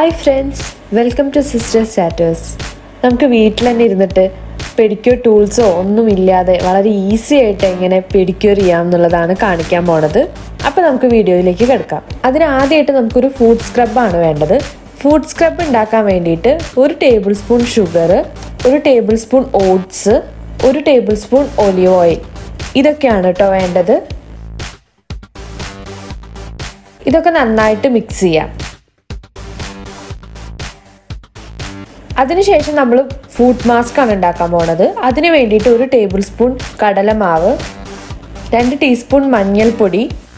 hi friends welcome to sister starters നമുക്ക് വീട്ടിൽ തന്നെ ഇരുന്നിട്ട് പെഡിക്യൂർ ടൂൾസോ ഒന്നുമില്ലാതെ വളരെ ഈസി ആയിട്ട് എങ്ങനെ പെഡിക്യൂർ ചെയ്യാം എന്നുള്ളതാണ് കാണിക്കാൻ പോണത് അപ്പോൾ നമുക്ക് വീഡിയോയിലേക്ക് കിടക്കാം അതിന് ആദ്യമായിട്ട് നമുക്കൊരു ഫുഡ് സ്ക്രബാണ് വേണ്ടത് ഫുഡ് സ്ക്രബ് ഉണ്ടാക്കാൻ വേണ്ടിയിട്ട് ഒരു ടേബിൾ സ്പൂൺ ഷുഗർ ഒരു ടേബിൾ സ്പൂൺ ഓട്സ് ഒരു ടേബിൾ സ്പൂൺ ഒലിവ് ഓയിൽ ഇതൊക്കെയാണ് കേട്ടോ വേണ്ടത് ഇതൊക്കെ നന്നായിട്ട് മിക്സ് ചെയ്യാം അതിനുശേഷം നമ്മൾ ഫുഡ് മാസ്ക് ആണ് ഉണ്ടാക്കാൻ പോണത് അതിന് വേണ്ടിയിട്ട് ഒരു ടേബിൾ സ്പൂൺ കടലമാവ് രണ്ട് ടീസ്പൂൺ മഞ്ഞൾപ്പൊടി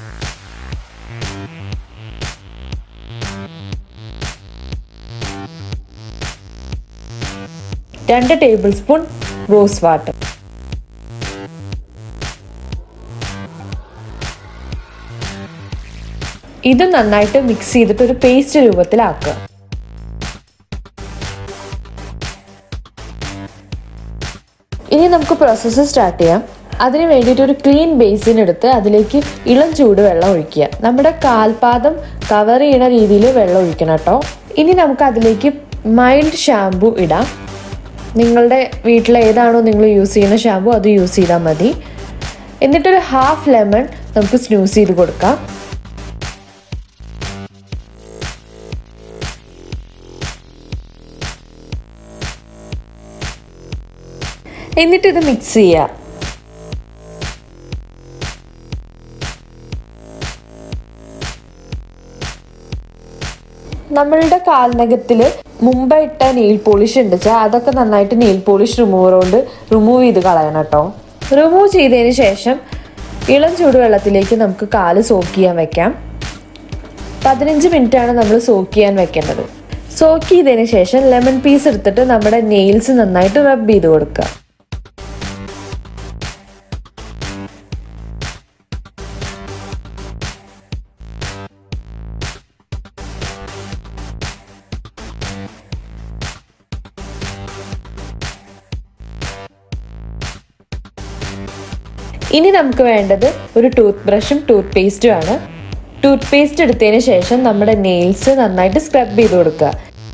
രണ്ട് ടേബിൾ സ്പൂൺ റോസ് വാട്ടർ ഇത് നന്നായിട്ട് മിക്സ് ചെയ്തിട്ട് ഒരു പേസ്റ്റ് രൂപത്തിലാക്കുക ഇനി നമുക്ക് പ്രോസസ്സ് സ്റ്റാർട്ട് ചെയ്യാം അതിന് വേണ്ടിയിട്ട് ഒരു ക്ലീൻ ബേസിൻ എടുത്ത് അതിലേക്ക് ഇളം ചൂട് വെള്ളം ഒഴിക്കുക നമ്മുടെ കാൽപാദം കവർ ചെയ്യണ രീതിയിൽ വെള്ളം ഒഴിക്കണം കേട്ടോ ഇനി നമുക്ക് അതിലേക്ക് മൈൽഡ് ഷാമ്പു ഇടാം നിങ്ങളുടെ വീട്ടിൽ ഏതാണോ നിങ്ങൾ യൂസ് ചെയ്യുന്ന ഷാമ്പു അത് യൂസ് ചെയ്താൽ മതി എന്നിട്ടൊരു ഹാഫ് ലെമൺ നമുക്ക് സ്നൂസ് ചെയ്ത് കൊടുക്കാം എന്നിട്ട് ഇത് മിക്സ് ചെയ്യുക നമ്മളുടെ കാൽനഖത്തിൽ മുമ്പ് ഇട്ട നെയിൽ പോളിഷ് ഉണ്ട് വെച്ചാൽ അതൊക്കെ നന്നായിട്ട് നെയിൽ പോളിഷ് റിമൂവർ കൊണ്ട് റിമൂവ് ചെയ്ത് കളയണം കേട്ടോ റിമൂവ് ചെയ്തതിന് ശേഷം ഇളം ചൂടുവെള്ളത്തിലേക്ക് നമുക്ക് കാല് സോക്ക് ചെയ്യാൻ വെക്കാം പതിനഞ്ച് മിനിറ്റ് ആണ് നമ്മൾ സോക്ക് ചെയ്യാൻ വെക്കേണ്ടത് സോക്ക് ചെയ്തതിന് ശേഷം ലെമൺ പീസ് എടുത്തിട്ട് നമ്മുടെ നെയിൽസ് നന്നായിട്ട് റബ്ബ് ചെയ്ത് കൊടുക്കുക ഇനി നമുക്ക് വേണ്ടത് ഒരു ടൂത്ത് ബ്രഷും ടൂത്ത് പേസ്റ്റും ആണ് ടൂത്ത് പേസ്റ്റ് എടുത്തതിന് ശേഷം നമ്മുടെ നെയിൽസ് നന്നായിട്ട് സ്ക്രബ് ചെയ്ത് കൊടുക്കുക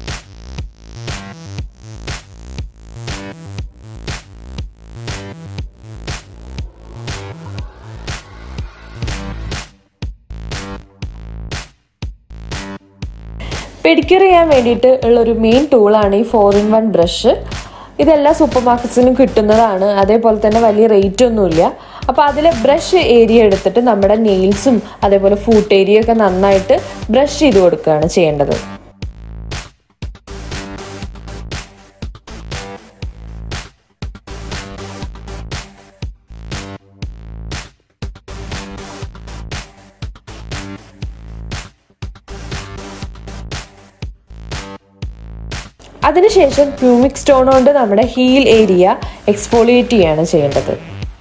പെഡിക്യൂർ ചെയ്യാൻ വേണ്ടിയിട്ട് ഉള്ള ഒരു മെയിൻ ടൂളാണ് ഈ ഫോർ ഇൻ വൺ ബ്രഷ് ഇതെല്ലാ സൂപ്പർ മാർക്കറ്റ്സിലും കിട്ടുന്നതാണ് അതേപോലെ തന്നെ വലിയ റേറ്റ് ഒന്നുമില്ല അപ്പോൾ അതിലെ ബ്രഷ് ഏരിയ എടുത്തിട്ട് നമ്മുടെ നെയിൽസും അതേപോലെ ഫൂട്ട് ഏരിയ ഒക്കെ നന്നായിട്ട് ബ്രഷ് ചെയ്ത് കൊടുക്കുകയാണ് ചെയ്യേണ്ടത് അതിനുശേഷം പ്യൂമിക് സ്റ്റോൺ കൊണ്ട് നമ്മുടെ ഹീൽ ഏരിയ എക്സ്ഫോളിയേറ്റ് ചെയ്യാണ് ചെയ്യേണ്ടത്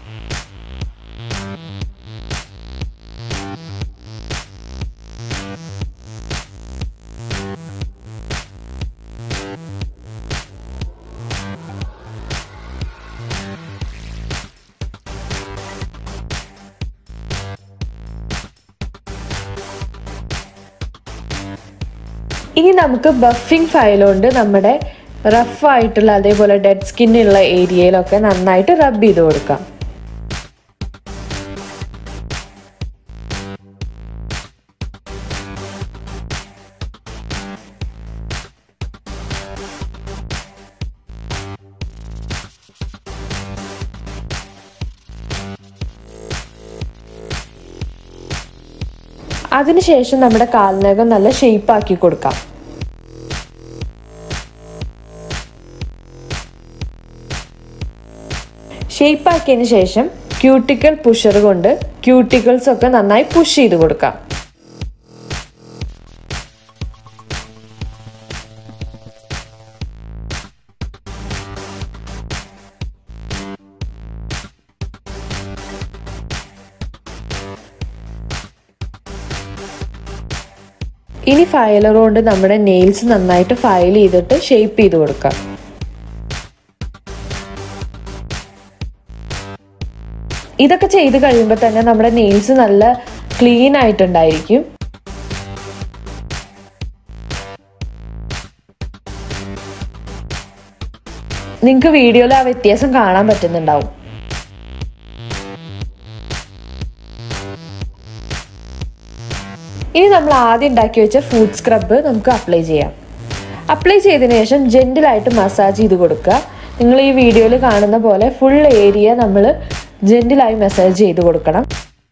ഇനി നമുക്ക് ബഫിംഗ് ഫയൽ കൊണ്ട് നമ്മുടെ റഫ് ആയിട്ടുള്ള അതേപോലെ ഡെഡ് സ്കിന്നുള്ള ഏരിയയിലൊക്കെ നന്നായിട്ട് റബ്ബ് ചെയ്ത് കൊടുക്കാം അതിനുശേഷം നമ്മുടെ കാലിനകം നല്ല ഷേപ്പ് ആക്കി കൊടുക്കാം ഷേപ്പ് ആക്കിയതിന് ശേഷം ക്യൂട്ടിക്കൽ പുഷർ കൊണ്ട് ക്യൂട്ടിക്കിൾസ് ഒക്കെ നന്നായി പുഷ് ചെയ്ത് കൊടുക്കാം ഇനി ഫയലർ കൊണ്ട് നമ്മുടെ നെയിൽസ് നന്നായിട്ട് ഫയൽ ചെയ്തിട്ട് ഷേപ്പ് ചെയ്ത് കൊടുക്കാം ഇതൊക്കെ ചെയ്ത് കഴിയുമ്പോൾ തന്നെ നമ്മുടെ നെയിൽസ് നല്ല ക്ലീൻ ആയിട്ടുണ്ടായിരിക്കും നിങ്ങൾക്ക് വീഡിയോയിൽ ആ വ്യത്യാസം കാണാൻ പറ്റുന്നുണ്ടാവും ഇനി നമ്മൾ ആദ്യം ഉണ്ടാക്കി വെച്ച ഫുഡ് സ്ക്രബ് നമുക്ക് അപ്ലൈ ചെയ്യാം അപ്ലൈ ചെയ്തതിന് ശേഷം ജെൻറ്റിലായിട്ട് മസാജ് ചെയ്ത് കൊടുക്കുക നിങ്ങൾ ഈ വീഡിയോയിൽ കാണുന്ന പോലെ ഫുൾ ഏരിയ നമ്മൾ ജെൻറ്റിലായി മസാജ് ചെയ്ത് കൊടുക്കണം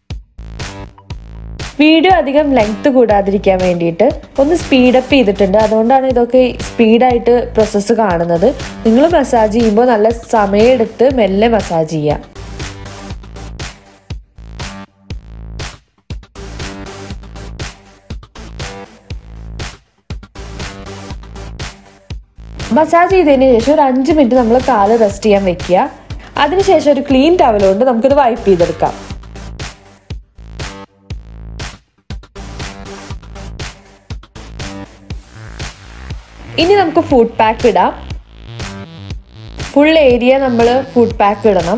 വീഡിയോ അധികം ലെങ്ത് കൂടാതിരിക്കാൻ വേണ്ടിയിട്ട് ഒന്ന് സ്പീഡപ്പ് ചെയ്തിട്ടുണ്ട് അതുകൊണ്ടാണ് ഇതൊക്കെ സ്പീഡായിട്ട് പ്രോസസ്സ് കാണുന്നത് നിങ്ങൾ മസാജ് ചെയ്യുമ്പോൾ നല്ല സമയമെടുത്ത് മെല്ലെ മസാജ് ചെയ്യുക മസാജ് ചെയ്തതിന് ശേഷം ഒരു അഞ്ച് മിനിറ്റ് നമ്മൾ കാല് റെസ്റ്റ് ചെയ്യാൻ വെക്കുക അതിനുശേഷം ഒരു ക്ലീൻ ടവൽ കൊണ്ട് നമുക്കിത് വൈപ്പ് ചെയ്തെടുക്കാം ഇനി നമുക്ക് ഫുഡ് പാക്ക് ഇടാം ഫുൾ ഏരിയ നമ്മൾ ഫുഡ് പാക്ക് ഇടണം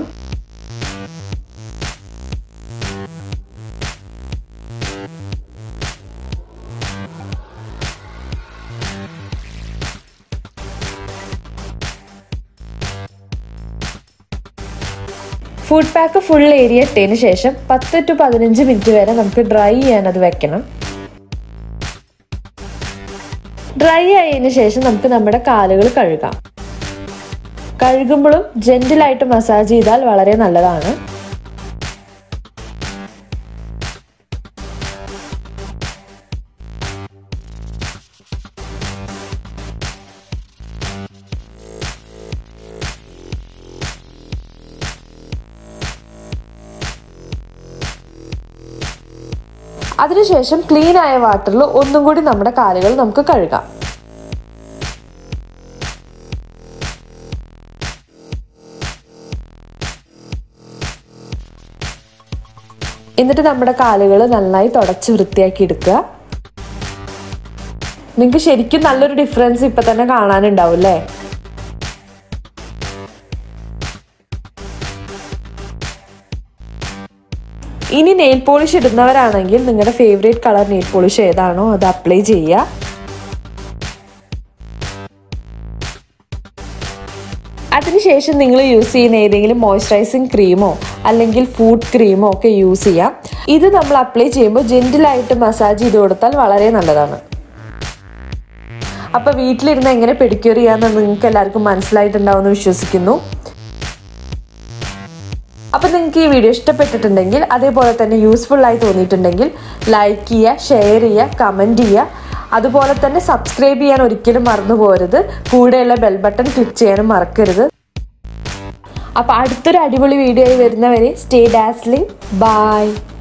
ഫുഡ് പാക്ക് ഫുൾ ഏരിയ ഇട്ടതിന് ശേഷം പത്ത് ടു പതിനഞ്ച് മിനിറ്റ് വരെ നമുക്ക് ഡ്രൈ ചെയ്യാൻ അത് വെക്കണം ഡ്രൈ ആയതിനു ശേഷം നമുക്ക് നമ്മുടെ കാലുകൾ കഴുകാം കഴുകുമ്പോഴും ജെന്റിലായിട്ട് മസാജ് ചെയ്താൽ വളരെ നല്ലതാണ് അതിനുശേഷം ക്ലീൻ ആയ വാട്ടറിൽ ഒന്നും കൂടി നമ്മുടെ കാലുകൾ നമുക്ക് കഴുകാം എന്നിട്ട് നമ്മുടെ കാലുകൾ നന്നായി തുടച്ച് വൃത്തിയാക്കി എടുക്കുക നിങ്ങൾക്ക് ശരിക്കും നല്ലൊരു ഡിഫറൻസ് ഇപ്പൊ തന്നെ കാണാനുണ്ടാവും അല്ലേ ഇനി നെയിൽ പോളിഷ് ഇടുന്നവരാണെങ്കിൽ നിങ്ങളുടെ ഫേവറേറ്റ് കളർ നെയിൽ പോളിഷ് ഏതാണോ അത് അപ്ലൈ ചെയ്യുക അതിനുശേഷം നിങ്ങൾ യൂസ് ചെയ്യുന്ന ഏതെങ്കിലും മോയ്സ്ചറൈസിങ് ക്രീമോ അല്ലെങ്കിൽ ഫുഡ് ക്രീമോ ഒക്കെ യൂസ് ചെയ്യാം ഇത് നമ്മൾ അപ്ലൈ ചെയ്യുമ്പോൾ ജെന്റിലായിട്ട് മസാജ് ചെയ്ത് കൊടുത്താൽ വളരെ നല്ലതാണ് അപ്പൊ വീട്ടിലിരുന്ന് എങ്ങനെ പെഡിക്യൂർ ചെയ്യാന്ന് നിങ്ങൾക്ക് എല്ലാവർക്കും മനസ്സിലായിട്ടുണ്ടാവും എന്ന് വിശ്വസിക്കുന്നു അപ്പൊ നിങ്ങൾക്ക് ഈ വീഡിയോ ഇഷ്ടപ്പെട്ടിട്ടുണ്ടെങ്കിൽ അതേപോലെ തന്നെ യൂസ്ഫുൾ ആയി തോന്നിയിട്ടുണ്ടെങ്കിൽ ലൈക്ക് ചെയ്യുക ഷെയർ ചെയ്യുക കമൻറ്റ് ചെയ്യുക അതുപോലെ തന്നെ സബ്സ്ക്രൈബ് ചെയ്യാൻ ഒരിക്കലും മറന്നു പോകരുത് കൂടെയുള്ള ബെൽ ബട്ടൺ ക്ലിക്ക് ചെയ്യാനും മറക്കരുത് അപ്പൊ അടുത്തൊരു അടിപൊളി വീഡിയോ ആയി വരുന്നവരെ സ്റ്റേ ഡാസ്ലിംഗ് ബൈ